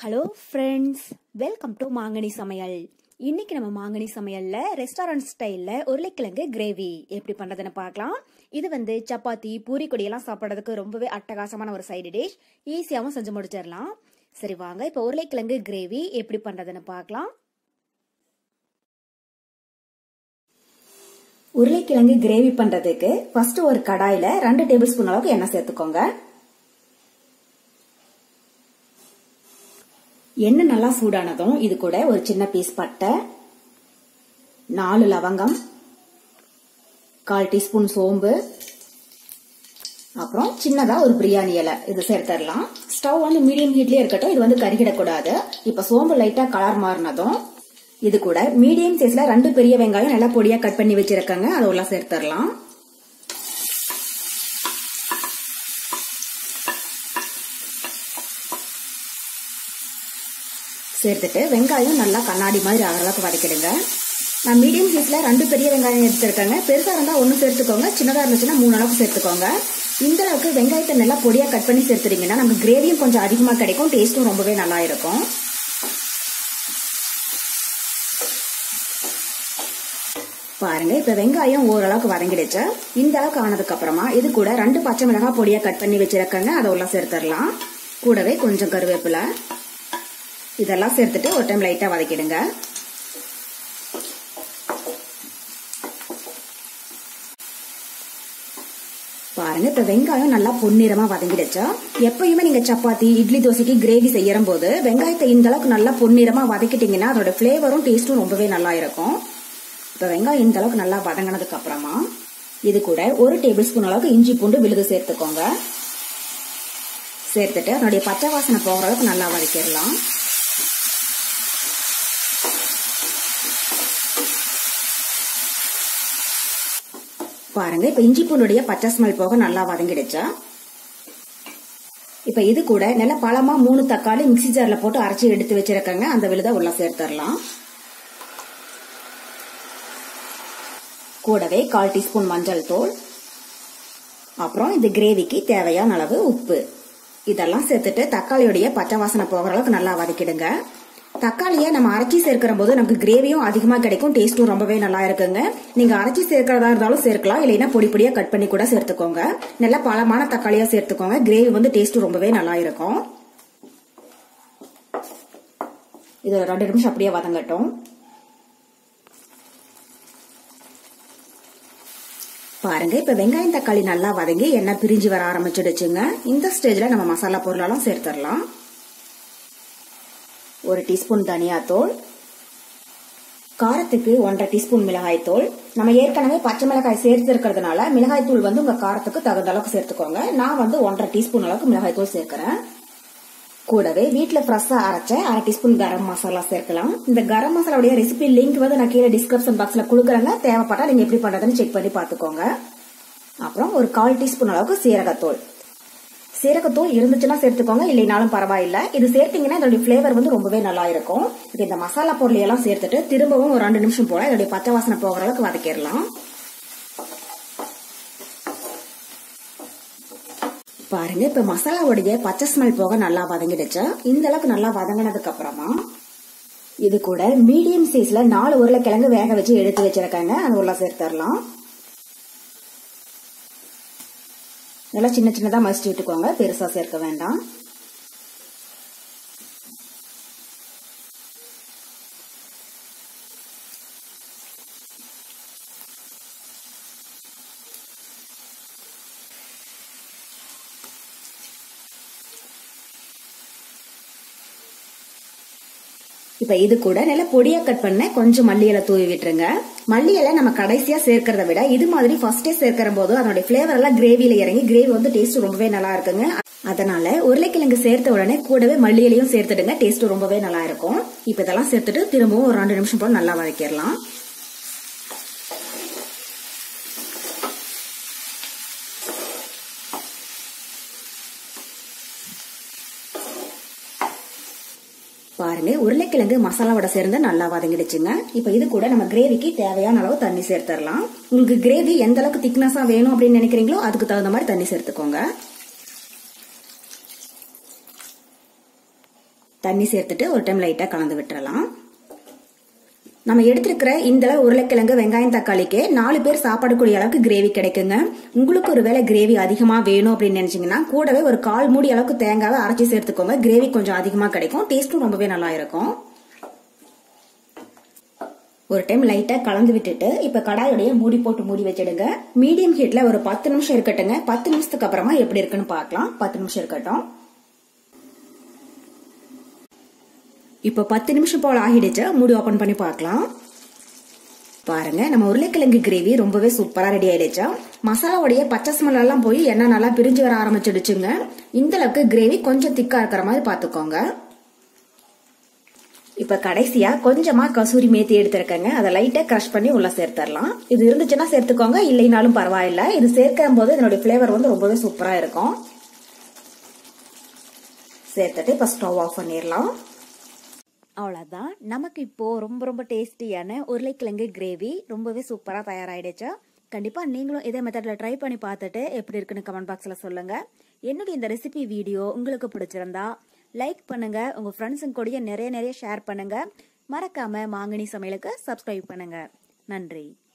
hello friends welcome to மாங்கனி சமையல் இன்னைக்கு நம்ம மாங்கனி சமையல்ல ரெஸ்டாரண்ட் ஸ்டைல்ல உருளைக்கிழங்கு கிரேவி எப்படி பண்றதுன்னு பார்க்கலாம் இது வந்து சப்பாத்தி பூரி கொடியெல்லாம் சாப்பிட்றதுக்கு ரொம்பவே அட்டகாசமான ஒரு சைடு டிஷ் ஈஸியாகவும் செஞ்சு முடிச்சிடலாம் சரி வாங்க இப்போ உருளைக்கிழங்கு கிரேவி எப்படி பண்றதுன்னு பார்க்கலாம் உருளைக்கிழங்கு கிரேவி பண்றதுக்கு ஃபர்ஸ்ட் ஒரு கடாயில ரெண்டு டேபிள் ஸ்பூன் அளவுக்கு எண்ணெய் சேர்த்துக்கோங்க எண்ணெய் நல்லா சூடானதும் இது கூட ஒரு சின்ன பீஸ் பட்டை நாலு லவங்கம் கால் டீஸ்பூன் சோம்பு அப்புறம் சின்னதா ஒரு பிரியாணி இலை இது சேர்த்துடலாம் ஸ்டவ் வந்து மீடியம் ஹீட்லயே இருக்கட்டும் இது வந்து கருகிடக்கூடாது இப்ப சோம்பு லைட்டா கலர் மாறினதும் இது கூட மீடியம் சைஸ்ல ரெண்டு பெரிய வெங்காயம் நல்லா பொடியா கட் பண்ணி வச்சிருக்காங்க அதை உள்ள சேர்த்துடலாம் சேர்த்துட்டு வெங்காயம் நல்லா கண்ணாடி மாதிரி ஆகிற அளவுக்கு வதக்கிடுங்க நான் மீடியம் சைஸ்ல ரெண்டு பெரிய வெங்காயம் எடுத்துருக்கேங்க பெருசா இருந்தா ஒன்னு சேர்த்துக்கோங்க சின்னதா இருந்துச்சுன்னா மூணு அளவுக்கு சேர்த்துக்கோங்க இந்த அளவுக்கு வெங்காயத்தை நல்லா பொடியா கட் பண்ணி சேர்த்துட்டீங்கன்னா நமக்கு கிரேவியும் கொஞ்சம் அதிகமா கிடைக்கும் டேஸ்ட்டும் ரொம்பவே நல்லா இருக்கும் பாருங்க இப்ப வெங்காயம் ஓரளவுக்கு வதங்கிடுச்சு இந்த அளவுக்கு ஆனதுக்கு அப்புறமா இது கூட ரெண்டு பச்சை மிளகாய் பொடியா கட் பண்ணி வச்சிருக்கேங்க அதை உள்ள சேர்த்துடலாம் கூடவே கொஞ்சம் கருவேப்பிலை இதெல்லாம் சேர்த்துட்டு ஒரு டைம் லைட்டா வதக்கிடுங்க பாருங்க இப்ப வெங்காயம் நல்லா பொன்னிறமா வதங்கிடுச்சா எப்பயுமே நீங்க சப்பாத்தி இட்லி தோசைக்கு கிரேவி செய்யற போது வெங்காயத்தை இந்த அளவுக்கு நல்லா பொன்னிறமா வதக்கிட்டீங்கன்னா அதோட பிளேவரும் டேஸ்டும் ரொம்பவே நல்லா இருக்கும் இப்ப வெங்காயம் இந்த அளவுக்கு நல்லா வதங்கினதுக்கு அப்புறமா இது கூட ஒரு டேபிள் ஸ்பூன் அளவுக்கு இஞ்சி பூண்டு விழுது சேர்த்துக்கோங்க சேர்த்துட்டு அதனுடைய பச்சை வாசனை போகிற அளவுக்கு நல்லா வதக்கிடலாம் பாருங்க இப்ப இஞ்சி பூண்டுடைய பச்சை ஸ்மெல் போக நல்லா வதங்கிடுச்சா இப்ப இது கூட நல்ல பழமா மூணு தக்காளி மிக்சி ஜார்ல போட்டு அரைச்சி எடுத்து வச்சிருக்கங்க அந்த விழுத உள்ள சேர்த்துடலாம் கூடவே கால் டீஸ்பூன் மஞ்சள் தூள் அப்புறம் இந்த கிரேவிக்கு தேவையான அளவு உப்பு இதெல்லாம் சேர்த்துட்டு தக்காளியுடைய பச்சை வாசனை போகிற அளவுக்கு நல்லா வதக்கிடுங்க தக்காளியை நம்ம அரைச்சி சேர்க்கிற போது நமக்கு கிரேவியும் அதிகமா கிடைக்கும் டேஸ்ட்டும் ரொம்பவே நல்லா இருக்குங்க நீங்க அரைச்சி சேர்க்கிறதா இருந்தாலும் சேர்க்கலாம் இல்லைன்னா பொடி பொடியா கட் பண்ணி கூட சேர்த்துக்கோங்க நல்லா பழமான தக்காளியா சேர்த்துக்கோங்க கிரேவி வந்து டேஸ்ட்டும் ரொம்பவே நல்லா இருக்கும் இது ரெண்டு நிமிஷம் அப்படியே வதங்கட்டும் பாருங்க இப்ப வெங்காயம் தக்காளி நல்லா வதங்கி எண்ணெய் பிரிஞ்சு வர ஆரம்பிச்சிடுச்சுங்க இந்த ஸ்டேஜ்ல நம்ம மசாலா பொருளெல்லாம் சேர்த்துடலாம் ஒரு டீஸ்பூன் தனியாத்தூள் காரத்துக்கு ஒன்றரை டீஸ்பூன் மிளகாய் தூள் நம்ம ஏற்கனவே பச்சை மிளகாய் சேர்த்து இருக்கிறதுனால மிளகாய் தூள் வந்து உங்க காரத்துக்கு தகுந்த அளவுக்கு சேர்த்துக்கோங்க நான் வந்து ஒன்றரை டீஸ்பூன் அளவுக்கு மிளகாய் தூள் சேர்க்கிறேன் கூடவே வீட்டுல ஃப்ரெஷ்ஷா அரைச்ச அரை டீஸ்பூன் கரம் மசாலா சேர்க்கலாம் இந்த கரம் மசாலாவுடைய ரெசிபி லிங்க் வந்து நான் கீழே டிஸ்கிரிப்ஷன் பாக்ஸ்ல கொடுக்குறேங்க தேவைப்பட்டா நீங்க எப்படி பண்றதுன்னு செக் பண்ணி பாத்துக்கோங்க அப்புறம் ஒரு கால் டீஸ்பூன் அளவுக்கு சீரகத்தூள் சீரகத்தூள் இருந்துச்சுன்னா சேர்த்துக்கோங்க இல்லைனாலும் பரவாயில்ல இது சேர்த்தீங்கன்னா இதோடைய பிளேவர் வந்து ரொம்பவே நல்லா இருக்கும் இப்போ இந்த மசாலா பொருள் எல்லாம் சேர்த்துட்டு திரும்பவும் ஒரு ரெண்டு நிமிஷம் போல இதோடைய பச்சை வாசனை போகிற அளவுக்கு வதக்கிடலாம் பாருங்க இப்ப மசாலாவுடைய பச்சை ஸ்மெல் போக நல்லா வதங்கிடுச்சு இந்த அளவுக்கு நல்லா வதங்கினதுக்கு அப்புறமா இது கூட மீடியம் சைஸ்ல நாலு உருளைக்கிழங்கு வேக வச்சு எடுத்து வச்சிருக்காங்க அது உள்ள சேர்த்துடலாம் நல்லா சின்ன சின்னதா மசிச்சு விட்டுக்கோங்க பெருசா சேர்க்க வேண்டாம் இப்ப இது கூட நல்ல பொடியா கட் பண்ண கொஞ்சம் மல்லி இலை தூவி விட்டுருங்க மல்லி இலை நம்ம கடைசியா சேர்க்கறத விட இது மாதிரி ஃபர்ஸ்டே சேர்க்கிற போது அதனுடைய பிளேவர் எல்லாம் கிரேவியில இறங்கி கிரேவி வந்து டேஸ்ட் ரொம்பவே நல்லா இருக்குங்க அதனால உருளைக்கிழங்கு சேர்த்த உடனே கூடவே மல்லி இலையும் சேர்த்துடுங்க டேஸ்ட் ரொம்பவே நல்லா இருக்கும் இப்ப இதெல்லாம் சேர்த்துட்டு திரும்பவும் ஒரு ரெண்டு நிமிஷம் போல நல்லா வதக்கிடலாம் பாருங்க உருளைக்கிழங்கு மசாலாவோட சேர்ந்து நல்லா வதங்கிடுச்சுங்க இப்ப இது கூட நம்ம கிரேவிக்கு தேவையான அளவு தண்ணி சேர்த்துடலாம் உங்களுக்கு கிரேவி எந்த அளவுக்கு திக்னஸா வேணும் அப்படின்னு நினைக்கிறீங்களோ அதுக்கு தகுந்த மாதிரி தண்ணி சேர்த்துக்கோங்க தண்ணி சேர்த்துட்டு ஒரு டைம் லைட்டா கலந்து விட்டுறலாம் நம்ம எடுத்திருக்கிற இந்த அளவு உருளைக்கிழங்கு வெங்காயம் தக்காளிக்கு நாலு பேர் சாப்பிடக்கூடிய அளவுக்கு கிரேவி கிடைக்குங்க உங்களுக்கு ஒரு வேளை கிரேவி அதிகமா வேணும் அப்படின்னு நினைச்சீங்கன்னா கூடவே ஒரு கால் மூடி அளவுக்கு தேங்காவை அரைச்சி சேர்த்துக்கோங்க கிரேவி கொஞ்சம் அதிகமா கிடைக்கும் டேஸ்ட்டும் ரொம்பவே நல்லா இருக்கும் ஒரு டைம் லைட்டா கலந்து விட்டுட்டு இப்ப கடாயோடைய மூடி போட்டு மூடி வச்சிடுங்க மீடியம் ஹீட்ல ஒரு பத்து நிமிஷம் இருக்கட்டுங்க பத்து நிமிஷத்துக்கு அப்புறமா எப்படி இருக்குன்னு பார்க்கலாம் பத்து நிமிஷம் இருக்கட்டும் இப்போ பத்து நிமிஷம் போல ஆகிடுச்சு மூடி ஓபன் பண்ணி பார்க்கலாம் பாருங்க நம்ம உருளைக்கிழங்கு கிரேவி ரொம்பவே சூப்பரா ரெடி ஆயிடுச்சா மசாலாவுடைய பச்சை ஸ்மெல் எல்லாம் போய் எண்ணெய் நல்லா பிரிஞ்சு வர ஆரம்பிச்சிடுச்சுங்க இந்த அளவுக்கு கிரேவி கொஞ்சம் திக்கா இருக்கிற மாதிரி பாத்துக்கோங்க இப்ப கடைசியா கொஞ்சமா கசூரி மேத்தி எடுத்திருக்கேங்க அதை லைட்டா கிரஷ் பண்ணி உள்ள சேர்த்துடலாம் இது இருந்துச்சுன்னா சேர்த்துக்கோங்க இல்லைனாலும் பரவாயில்ல இது சேர்க்கும் போது இதனுடைய பிளேவர் வந்து ரொம்பவே சூப்பரா இருக்கும் சேர்த்துட்டு இப்ப ஸ்டவ் ஆஃப் பண்ணிடலாம் அவ்வளோதான் நமக்கு இப்போ ரொம்ப ரொம்ப டேஸ்டியான உருளைக்கிழங்கு கிரேவி ரொம்பவே சூப்பராக தயாராகிடுச்சு கண்டிப்பாக நீங்களும் இதே மெத்தடில் ட்ரை பண்ணி பார்த்துட்டு எப்படி இருக்குன்னு கமெண்ட் பாக்ஸில் சொல்லுங்கள் என்னுடைய இந்த ரெசிபி வீடியோ உங்களுக்கு பிடிச்சிருந்தா லைக் பண்ணுங்க உங்கள் ஃப்ரெண்ட்ஸுங்க கூடயே நிறைய நிறைய ஷேர் பண்ணுங்க மறக்காம மாங்கனி சமையலுக்கு சப்ஸ்கிரைப் பண்ணுங்க நன்றி